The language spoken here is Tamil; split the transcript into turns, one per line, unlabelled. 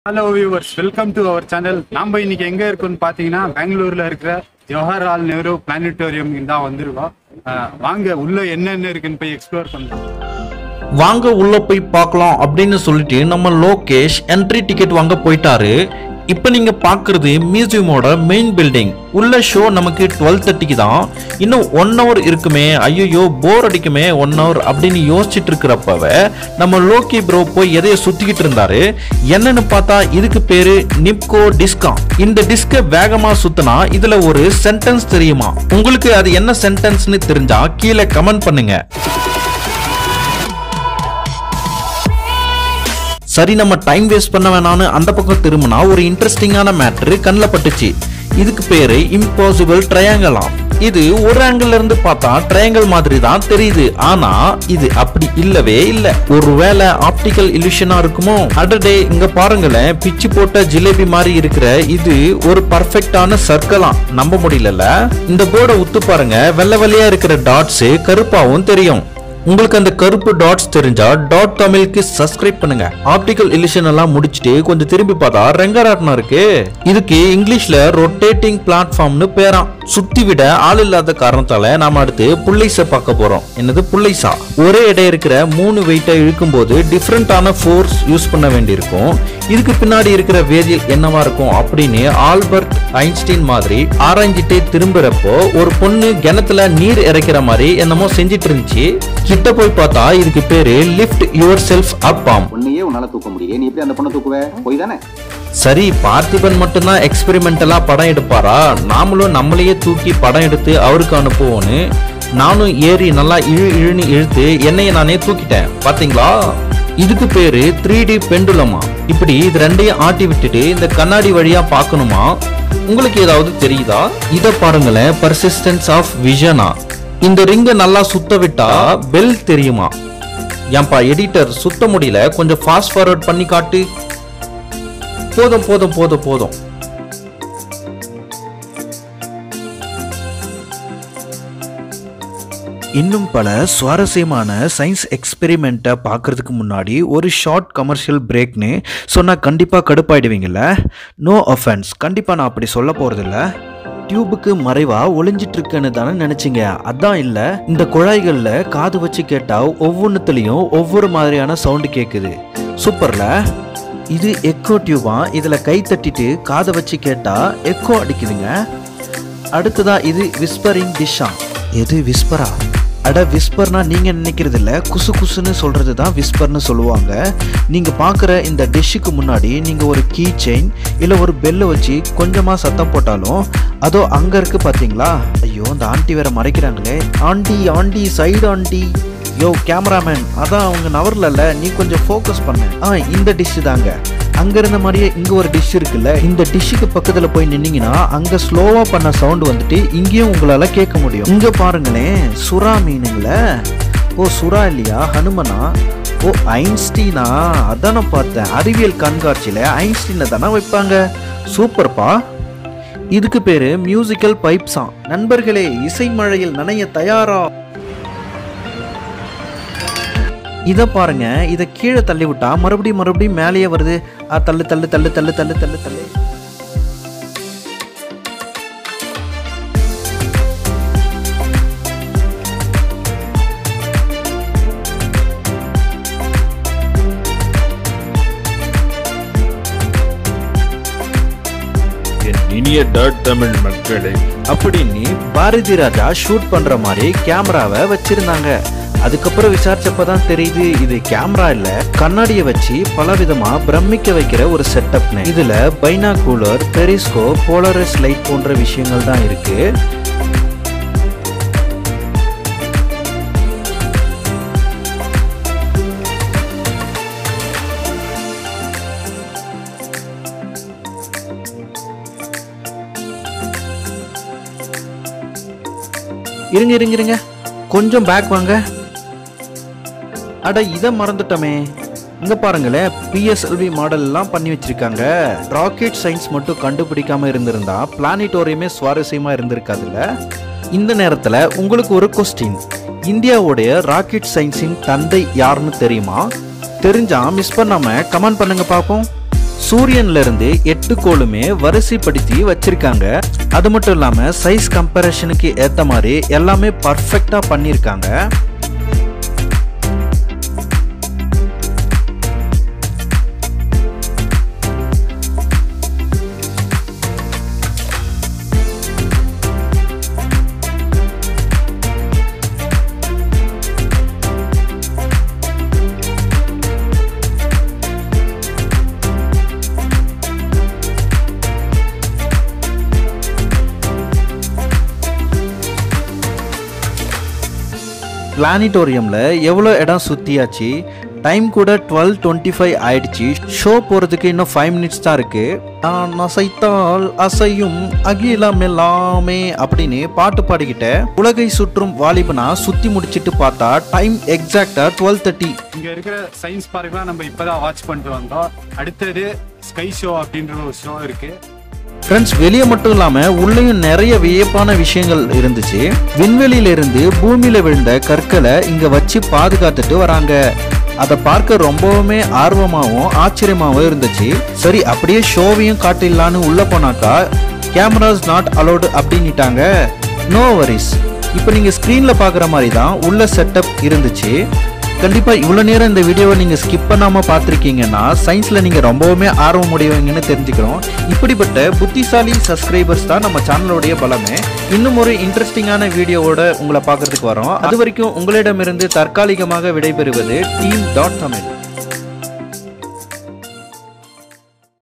hello viewers welcome to our channel நம்ம இன்னைக்கு எங்க இருக்கோம்னு பாத்தீங்கன்னா பெங்களூர்ல இருக்கிற ஜவஹர்லால் நேரு பிளானட்டோரியம் தான் வந்திருக்கோம் அஹ் வாங்க உள்ள என்னென்ன இருக்குன்னு போய் எக்ஸ்ப்ளோர் பண்ணலாம்
வாங்க உள்ள போய் பார்க்கலாம் அப்படின்னு சொல்லிட்டு நம்ம லோகேஷ் என்ட்ரி டிக்கெட் வாங்க போயிட்டாரு இப்போ நீங்க பார்க்குறது மியூசியமோட மெயின் பில்டிங் உள்ள ஷோ நமக்கு டுவெல் தேர்ட்டிக்கு தான் இன்னும் ஒன் ஹவர் இருக்குமே ஐயோ போர் அடிக்குமே ஒன் ஹவர் அப்படின்னு யோசிச்சுட்டு இருக்கிறப்பவே நம்ம லோகி ப்ரோ போய் எதைய சுத்திக்கிட்டு இருந்தாரு என்னன்னு பார்த்தா இதுக்கு பேரு நிப்கோ டிஸ்கா இந்த டிஸ்கை வேகமா சுத்தினா இதுல ஒரு சென்டென்ஸ் தெரியுமா உங்களுக்கு அது என்ன சென்டென்ஸ்னு தெரிஞ்சா கீழே கமெண்ட் பண்ணுங்க சரி நம்ம டைம் வேஸ்ட் பண்ண வேணாம்னு அந்த பக்கம் திரும்பினா ஒரு இன்ட்ரெஸ்டிங்கான மேட்ரு கண்ணில் பட்டுச்சு இதுக்கு பேரு இம்பாசிபிள் ட்ரையாங்கலாம் இது ஒரு ஆங்கிள் இருந்து பார்த்தா ட்ரையாங்கிள் மாதிரி தான் தெரியுது ஆனா இது அப்படி இல்லவே இல்ல ஒருவேளை ஆப்டிக்கல் இல்யூஷனா இருக்குமோ அடடே இங்க பாருங்களேன் பிச்சு போட்ட ஜிலேபி மாதிரி இருக்கிற இது ஒரு பர்ஃபெக்டான சர்க்கிளாம் நம்ப முடியலல்ல இந்த போர்டை உத்து பாருங்க வெள்ளை வெள்ளையா இருக்கிற டாட்ஸ் கருப்பாவும் தெரியும் உங்களுக்கு அந்த கருப்பு டாட்ஸ் தெரிஞ்சா டாட் தமிழுக்கு சப்ஸ்கிரைப் பண்ணுங்க ஆப்டிக்கல் இலிஷன் எல்லாம் முடிச்சுட்டு கொஞ்சம் திரும்பி பார்த்தா ரெங்கராட்னம் இருக்கு இதுக்கு இங்கிலீஷ்ல ரொட்டேட்டிங் பிளாட்ஃபார்ம்னு பேராம் சுத்தி விட ஆள் இல்லாத காரணத்தால நாம அடுத்து புள்ளைஸ பார்க்க போறோம் என்னது புள்ளைஸா ஒரே இடம் இருக்கிற மூணு வெயிட்டை இழுக்கும் போது டிஃப்ரெண்டான ஃபோர்ஸ் யூஸ் பண்ண வேண்டியிருக்கும் இதுக்கு பின்னாடி இருக்கிற வேதியியல் என்னவா இருக்கும் அப்படின்னு ஆல்பர்ட் ஐன்ஸ்டீன் மாதிரி ஆராய்ஞ்சிட்டே திரும்புறப்போ ஒரு பொண்ணு கிணத்துல நீர் இறைக்கிற மாதிரி என்னமோ செஞ்சிட்டு இருந்துச்சு கிட்ட போய் பார்த்தா இதுக்கு பேரு லிஃப்ட் யுவர் செல்ஃப் அப் ஆம்
பொண்ணையே உன்னால தூக்க முடியல நீ எப்படி அந்த பொண்ணை தூக்குவ போய் தானே
சரி பார்த்திபன் மட்டும்தான் எக்ஸ்பெரிமெண்டலா படம் எடுப்பாரா நாமளும் நம்மளையே தூக்கி படம் எடுத்து அவருக்கு அனுப்புவோன்னு நானும் ஏறி நல்லா இழு இழுன்னு இழுத்து என்னைய நானே தூக்கிட்டேன் பாத்தீங்களா இதுக்கு பேரு த்ரீ டி பெண்டுலமா இப்படி இது ரெண்டையும் ஆட்டி விட்டுட்டு இந்த கண்ணாடி வழியா பார்க்கணுமா உங்களுக்கு ஏதாவது தெரியுதா இத பாருங்களேன் பர்சிஸ்டன்ஸ் ஆஃப் விஷனா இந்த ரிங்கை நல்லா சுத்த விட்டா பெல் தெரியுமா ஏன்பா எடிட்டர் சுத்த முடியல கொஞ்சம் ஃபாஸ்ட் ஃபார்வர்ட் பண்ணி காட்டு போதும் போதும் போதும் போதும் இன்னும் பல சுவாரஸ்யமான சயின்ஸ் எக்ஸ்பெரிமெண்ட்டை பார்க்கறதுக்கு முன்னாடி ஒரு ஷார்ட் கமர்ஷியல் பிரேக்னு சொன்னால் கண்டிப்பாக கடுப்பாயிடுவீங்கல்ல நோ அஃபென்ஸ் கண்டிப்பாக நான் அப்படி சொல்ல போகிறதில்ல டியூபுக்கு மறைவா ஒளிஞ்சிட்டு இருக்குன்னு தானே நினைச்சீங்க அதான் இல்ல இந்த குழாய்கள்ல காது வச்சு கேட்டா ஒவ்வொன்றுத்துலயும் ஒவ்வொரு மாதிரியான சவுண்டு கேக்குது சூப்பர்ல இது எக்கோ டியூபா இதுல கை தட்டிட்டு காதை வச்சு கேட்டா எக்கோ அடிக்குதுங்க அடுத்ததா இது விஸ்பரிங் டிஷ்ஷா எது விஸ்பரா அட விஸ்பர்னா நீங்க நினைக்கிறது இல்ல குசு குசுன்னு சொல்றது தான் விஸ்பர்னு சொல்லுவாங்க நீங்க பார்க்குற இந்த டிஷ்ஷுக்கு முன்னாடி நீங்க ஒரு கீ செயின் இல்ல ஒரு பெல்லை வச்சு கொஞ்சமா சத்தம் போட்டாலும் அதோ அங்க இருக்கு பாத்தீங்களா ஐயோ இந்த ஆண்டி வேற மறைக்கிறாங்களே ஆண்டி ஆண்டி சைடு ஆண்டி யோ கேமராமேன் அதான் அவங்க நவர்லல்ல நீ கொஞ்சம் ஃபோக்கஸ் பண்ண ஆ இந்த டிஷ் தாங்க அங்க இருந்த மாதிரியே இங்க ஒரு டிஷ் இருக்குல்ல இந்த டிஷ்ஷுக்கு பக்கத்துல போய் நின்னீங்கன்னா அங்க ஸ்லோவா பண்ண சவுண்ட் வந்துட்டு இங்கேயும் உங்களால கேட்க முடியும் இங்க பாருங்களேன் சுறா மீனுங்கள ஓ சுறா இல்லையா ஹனுமனா ஓ ஐன்ஸ்டீனா அதான் நான் பார்த்தேன் அறிவியல் கண்காட்சியில ஐன்ஸ்டீனை தானே வைப்பாங்க சூப்பர்ப்பா இதுக்கு பேரு மியூசிக்கல் பைப்ஸா நண்பர்களே இசை மழையில் நனைய தயாரா இதை பாருங்க இதை கீழே தள்ளி விட்டா மறுபடியும் மறுபடியும் மேலேயே வருது ஆ, தள்ளு தள்ளு தள்ளு தள்ளு தள்ளு தள்ளு தள்ளு
என் இனிய டாட் தமிழ் மக்களே
அப்படின்னு பாரதி ராஜா ஷூட் பண்ற மாதிரி கேமராவை வச்சிருந்தாங்க அதுக்கப்புறம் விசாரிச்சப்ப தான் தெரியுது இது கேமரா இல்ல கண்ணாடியை வச்சு பலவிதமா பிரமிக்க வைக்கிற ஒரு செட்டப்னு இதுல பைனா கூலர் பெரிஸ்கோ போலரஸ் லைட் போன்ற விஷயங்கள் தான் இருக்கு இருங்க இருங்க இருங்க கொஞ்சம் பேக் வாங்க அட இதை மறந்துட்டோமே இங்க பாருங்களேன் பிஎஸ்எல்வி மாடல் எல்லாம் பண்ணி வச்சிருக்காங்க ராக்கெட் சயின்ஸ் மட்டும் கண்டுபிடிக்காம இருந்திருந்தா பிளானிட்டோரியமே சுவாரஸ்யமா இருந்திருக்காதுல்ல இந்த நேரத்துல உங்களுக்கு ஒரு கொஸ்டின் இந்தியாவுடைய ராக்கெட் சயின்ஸின் தந்தை யாருன்னு தெரியுமா தெரிஞ்சா மிஸ் பண்ணாம கமெண்ட் பண்ணுங்க பார்ப்போம் சூரியன்ல இருந்து எட்டு கோளுமே வரிசைப்படுத்தி வச்சிருக்காங்க அது மட்டும் இல்லாம சைஸ் கம்பேரிஷனுக்கு ஏத்த மாதிரி எல்லாமே பர்ஃபெக்டா பண்ணியிருக்காங்க பிளானிட்டோரியமில் எவ்வளோ இடம் சுற்றியாச்சு டைம் கூட டுவெல் டுவெண்ட்டி ஃபைவ் ஆயிடுச்சு ஷோ போகிறதுக்கு இன்னும் ஃபைவ் மினிட்ஸ் தான் இருக்கு நான் அசைத்தால் அசையும் அகிலம் எல்லாமே அப்படின்னு பாட்டு பாடிக்கிட்ட உலகை சுற்றும் வாலிபனா சுற்றி முடிச்சிட்டு பார்த்தா டைம் எக்ஸாக்டா டுவெல் தேர்ட்டி
இங்க இருக்கிற சயின்ஸ் பார்க்லாம் நம்ம இப்பதான் வாட்ச் பண்ணிட்டு வந்தோம் அடுத்தது ஸ்கை ஷோ அப்படின்ற ஒரு ஷோ இருக்கு
ஃப்ரெண்ட்ஸ் வெளியே மட்டும் இல்லாமல் உள்ளேயும் நிறைய வியப்பான விஷயங்கள் இருந்துச்சு விண்வெளியில இருந்து பூமியில விழுந்த கற்களை இங்க வச்சு பாதுகாத்துட்டு வராங்க அதை பார்க்க ரொம்பவுமே ஆர்வமாகவும் ஆச்சரியமாகவும் இருந்துச்சு சரி அப்படியே ஷோவையும் காட்டிடலான்னு உள்ள போனாக்கா கேமராஸ் நாட் அலோடு அப்படின்னுட்டாங்க நோ வரிஸ் இப்போ நீங்கள் ஸ்க்ரீனில் பார்க்குற மாதிரி தான் உள்ள செட்டப் இருந்துச்சு கண்டிப்பாக இவ்வளோ நேரம் இந்த வீடியோவை நீங்கள் ஸ்கிப் பண்ணாமல் பார்த்துருக்கீங்கன்னா சயின்ஸில் நீங்கள் ரொம்பவுமே ஆர்வம் உடையவங்கன்னு தெரிஞ்சுக்கிறோம் இப்படிப்பட்ட புத்திசாலி சப்ஸ்கிரைபர்ஸ் தான் நம்ம சேனலோடைய பலமே இன்னும் ஒரு இன்ட்ரெஸ்டிங்கான வீடியோவோட உங்களை பார்க்கறதுக்கு வரோம் அது வரைக்கும் உங்களிடமிருந்து தற்காலிகமாக விடைபெறுவது டீம் டாட் தமிழ்